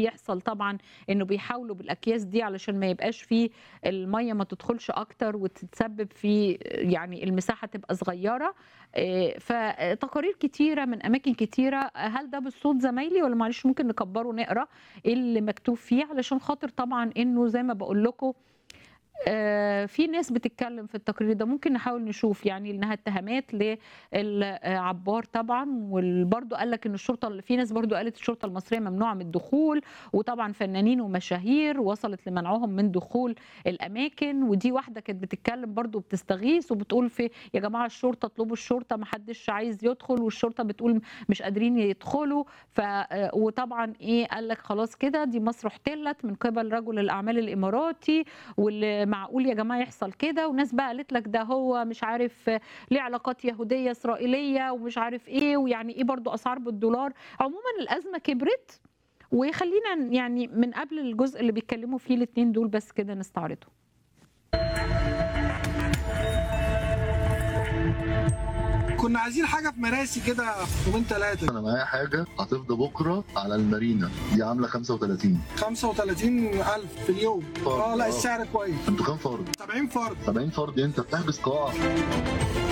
بيحصل طبعا انه بيحاولوا بالاكياس دي علشان ما يبقاش فيه الميه ما تدخلش اكتر وتتسبب في يعني المساحه تبقى صغيره آه، فتقارير كتيره من اماكن كتيره هل ده بالصوت زمايلي ولا معلش ممكن نكبره ونقرا ايه اللي مكتوب فيه علشان خاطر طبعا انه زي ما بقول لكم آه، في ناس بتتكلم في التقرير ده ممكن نحاول نشوف يعني انها اتهامات للعبار طبعا وبرضه قال لك ان الشرطه في ناس برضه قالت الشرطه المصريه ممنوعه من الدخول وطبعا فنانين ومشاهير وصلت لمنعهم من دخول الاماكن ودي واحده كانت بتتكلم برضه بتستغيث وبتقول في يا جماعه الشرطه اطلبوا الشرطه ما حدش عايز يدخل والشرطه بتقول مش قادرين يدخلوا ف آه، وطبعا ايه قال لك خلاص كده دي مصر احتلت من قبل رجل الاعمال الاماراتي واللي معقول يا جماعه يحصل كده وناس بقى قالت لك ده هو مش عارف ليه علاقات يهوديه اسرائيليه ومش عارف ايه ويعني ايه برضو اسعار بالدولار عموما الازمه كبرت وخلينا يعني من قبل الجزء اللي بيتكلموا فيه الاثنين دول بس كده نستعرضه كنا عايزين حاجه في مراسي كده يومين ثلاثه انا معايا حاجه هتفضى بكره على المارينا دي عامله 35 35000 في اليوم اه لا السعر كويس انتوا كام فرد؟ 70 فرد 70 فرد انت بتحجز قاعه